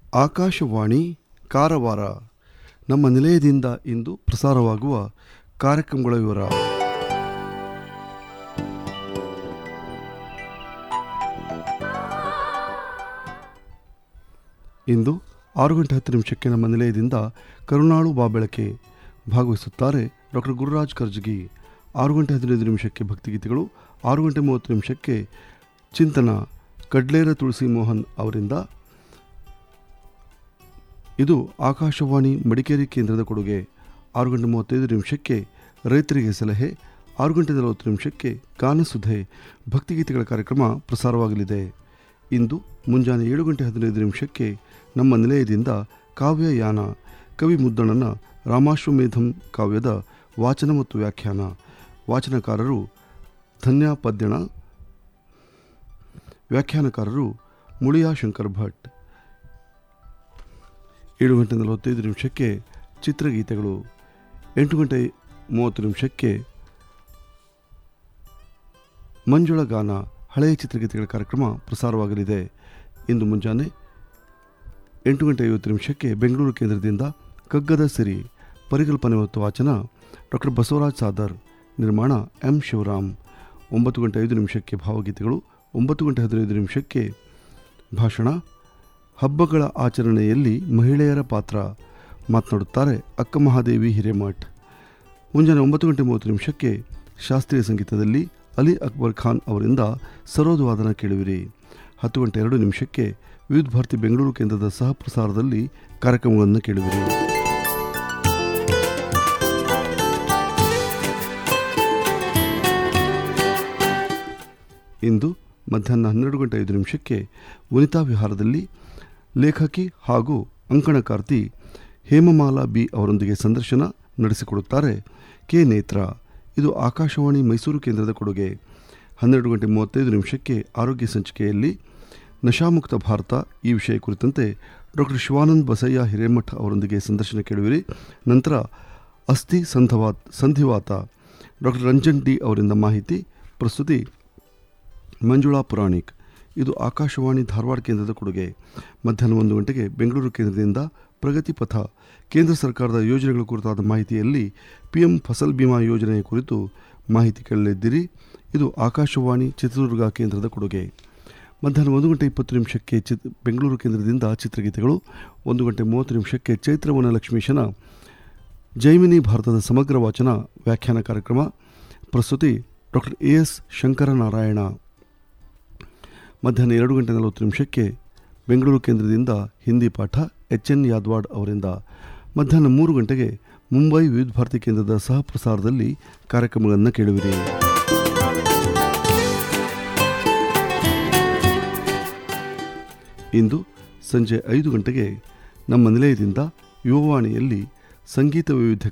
ಆಕಾಶವಾಣಿ ಕಾರವಾರ ನಮ್ಮ ನಿಲಯದಿಂದ ಇಂದು ಪ್ರಸಾರವಾಗುವ ಕಾರ್ಯಕ್ರಮಗಳ ವಿವರ ಇಂದು ಆರು ಗಂಟೆ ಹತ್ತು ನಿಮಿಷಕ್ಕೆ ನಮ್ಮ ನಿಲಯದಿಂದ ಕರುಣಾಳು ಬಾಬೆಳಕೆ ಭಾಗವಹಿಸುತ್ತಾರೆ ಡಾಕ್ಟರ್ ಗುರುರಾಜ್ ಕರ್ಜಗಿ ಆರು ಗಂಟೆ ಹದಿನೈದು ನಿಮಿಷಕ್ಕೆ ಭಕ್ತಿಗೀತೆಗಳು ಆರು ಗಂಟೆ ಮೂವತ್ತು ನಿಮಿಷಕ್ಕೆ ಚಿಂತನ ಕಡ್ಲೇರ ತುಳಸಿ ಮೋಹನ್ ಅವರಿಂದ ಇದು ಆಕಾಶವಾಣಿ ಮಡಿಕೇರಿ ಕೇಂದ್ರದ ಕೊಡುಗೆ ಆರು ಗಂಟೆ ಮೂವತ್ತೈದು ನಿಮಿಷಕ್ಕೆ ರೈತರಿಗೆ ಸಲಹೆ ಆರು ಗಂಟೆ ನಲವತ್ತು ನಿಮಿಷಕ್ಕೆ ಗಾನಸುಧೆ ಭಕ್ತಿಗೀತೆಗಳ ಕಾರ್ಯಕ್ರಮ ಪ್ರಸಾರವಾಗಲಿದೆ ಇಂದು ಮುಂಜಾನೆ ಏಳು ಗಂಟೆ ಹದಿನೈದು ನಿಮಿಷಕ್ಕೆ ನಮ್ಮ ನಿಲಯದಿಂದ ಕಾವ್ಯಯಾನ ಕವಿ ಮುದ್ದಣ್ಣನ ರಾಮಾಶ್ವಮೇಧಂ ಕಾವ್ಯದ ವಾಚನ ಮತ್ತು ವ್ಯಾಖ್ಯಾನ ವಾಚನಕಾರರು ಧನ್ಯಾ ಪದ್ಯಣ ವ್ಯಾಖ್ಯಾನಕಾರರು ಮುಳಿಯಾ ಶಂಕರ್ ಭಟ್ ಏಳು ಗಂಟೆ ನಲವತ್ತೈದು ನಿಮಿಷಕ್ಕೆ ಚಿತ್ರಗೀತೆಗಳು ಎಂಟು ಗಂಟೆ ಮೂವತ್ತು ನಿಮಿಷಕ್ಕೆ ಮಂಜುಳ ಗಾನ ಹಳೆಯ ಚಿತ್ರಗೀತೆಗಳ ಕಾರ್ಯಕ್ರಮ ಪ್ರಸಾರವಾಗಲಿದೆ ಇಂದು ಮುಂಜಾನೆ ಎಂಟು ಗಂಟೆ ಐವತ್ತು ನಿಮಿಷಕ್ಕೆ ಬೆಂಗಳೂರು ಕೇಂದ್ರದಿಂದ ಕಗ್ಗದ ಸಿರಿ ಪರಿಕಲ್ಪನೆ ಮತ್ತು ವಾಚನ ಡಾಕ್ಟರ್ ಬಸವರಾಜ್ ಸಾದರ್ ನಿರ್ಮಾಣ ಎಂ ಶಿವರಾಮ್ ಒಂಬತ್ತು ಗಂಟೆ ಐದು ನಿಮಿಷಕ್ಕೆ ಭಾವಗೀತೆಗಳು ಒಂಬತ್ತು ಗಂಟೆ ಹದಿನೈದು ನಿಮಿಷಕ್ಕೆ ಭಾಷಣ ಹಬ್ಬಗಳ ಆಚರಣೆಯಲ್ಲಿ ಮಹಿಳೆಯರ ಪಾತ್ರ ಮಾತನಾಡುತ್ತಾರೆ ಅಕ್ಕ ಮಹಾದೇವಿ ಹಿರೇಮಠ್ ಮುಂಜಾನೆ ಒಂಬತ್ತು ಗಂಟೆ ಮೂವತ್ತು ನಿಮಿಷಕ್ಕೆ ಶಾಸ್ತ್ರೀಯ ಸಂಗೀತದಲ್ಲಿ ಅಲಿ ಅಕ್ಬರ್ ಖಾನ್ ಅವರಿಂದ ಸರೋದ್ ವಾದನ ಕೇಳುವಿರಿ ಹತ್ತು ಗಂಟೆ ಎರಡು ನಿಮಿಷಕ್ಕೆ ವಿವಿಧ ಭಾರತಿ ಬೆಂಗಳೂರು ಕೇಂದ್ರದ ಸಹ ಪ್ರಸಾರದಲ್ಲಿ ಕಾರ್ಯಕ್ರಮಗಳನ್ನು ಕೇಳುವಿರಿ ಇಂದು ಮಧ್ಯಾಹ್ನ ಹನ್ನೆರಡು ಗಂಟೆ ಐದು ನಿಮಿಷಕ್ಕೆ ವನಿತಾ ವಿಹಾರದಲ್ಲಿ ಲೇಖಕಿ ಹಾಗೂ ಅಂಕಣಕಾರ್ತಿ ಹೇಮಮಾಲಾ ಬಿ ಅವರೊಂದಿಗೆ ಸಂದರ್ಶನ ನಡೆಸಿಕೊಡುತ್ತಾರೆ ಕೆ ನೇತ್ರ ಇದು ಆಕಾಶವಾಣಿ ಮೈಸೂರು ಕೇಂದ್ರದ ಕೊಡುಗೆ ಹನ್ನೆರಡು ಗಂಟೆ ಮೂವತ್ತೈದು ನಿಮಿಷಕ್ಕೆ ಆರೋಗ್ಯ ಸಂಚಿಕೆಯಲ್ಲಿ ನಶಾಮುಕ್ತ ಭಾರತ ಈ ವಿಷಯ ಕುರಿತಂತೆ ಡಾಕ್ಟರ್ ಶಿವಾನಂದ್ ಬಸಯ್ಯ ಹಿರೇಮಠ ಅವರೊಂದಿಗೆ ಸಂದರ್ಶನ ಕೇಳುವಿರಿ ನಂತರ ಅಸ್ಥಿ ಸಂಧವಾತ್ ಸಂಧಿವಾತ ಡಾಕ್ಟರ್ ರಂಜನ್ ಡಿ ಅವರಿಂದ ಮಾಹಿತಿ ಪ್ರಸ್ತುತಿ ಮಂಜುಳಾ ಪುರಾಣಿಕ್ ಇದು ಆಕಾಶವಾಣಿ ಧಾರವಾಡ ಕೇಂದ್ರದ ಕೊಡುಗೆ ಮಧ್ಯಾಹ್ನ ಒಂದು ಗಂಟೆಗೆ ಬೆಂಗಳೂರು ಕೇಂದ್ರದಿಂದ ಪ್ರಗತಿ ಪಥ ಕೇಂದ್ರ ಸರ್ಕಾರದ ಯೋಜನೆಗಳ ಕುರಿತಾದ ಮಾಹಿತಿಯಲ್ಲಿ ಪಿಎಂ ಫಸಲ್ ಬಿಮಾ ಯೋಜನೆಯ ಕುರಿತು ಮಾಹಿತಿ ಕೇಳಲಿದ್ದೀರಿ ಇದು ಆಕಾಶವಾಣಿ ಚಿತ್ರದುರ್ಗ ಕೇಂದ್ರದ ಕೊಡುಗೆ ಮಧ್ಯಾಹ್ನ ಒಂದು ಗಂಟೆ ಇಪ್ಪತ್ತು ನಿಮಿಷಕ್ಕೆ ಚಿತ್ ಬೆಂಗಳೂರು ಕೇಂದ್ರದಿಂದ ಚಿತ್ರಗೀತೆಗಳು ಒಂದು ಗಂಟೆ ಮೂವತ್ತು ನಿಮಿಷಕ್ಕೆ ಚೈತ್ರವನ ಲಕ್ಷ್ಮೀಶನ ಜೈಮಿನಿ ಭಾರತದ ಸಮಗ್ರ ವಾಚನ ವ್ಯಾಖ್ಯಾನ ಕಾರ್ಯಕ್ರಮ ಪ್ರಸ್ತುತಿ ಡಾಕ್ಟರ್ ಎ ಎಸ್ ಶಂಕರನಾರಾಯಣ ಮಧ್ಯಾಹ್ನ ಎರಡು ಗಂಟೆ ನಲವತ್ತು ನಿಮಿಷಕ್ಕೆ ಬೆಂಗಳೂರು ಕೇಂದ್ರದಿಂದ ಹಿಂದಿ ಪಾಠ ಎಚ್ ಎನ್ ಯಾದ್ವಾಡ್ ಅವರಿಂದ ಮಧ್ಯಾಹ್ನ ಮೂರು ಗಂಟೆಗೆ ಮುಂಬೈ ವಿವಿಧ ಭಾರತಿ ಕೇಂದ್ರದ ಸಹ ಪ್ರಸಾರದಲ್ಲಿ ಕಾರ್ಯಕ್ರಮಗಳನ್ನು ಕೇಳುವಿರಿ ಇಂದು ಸಂಜೆ ಐದು ಗಂಟೆಗೆ ನಮ್ಮ ನಿಲಯದಿಂದ ಯುವವಾಣಿಯಲ್ಲಿ ಸಂಗೀತ ವೈವಿಧ್ಯ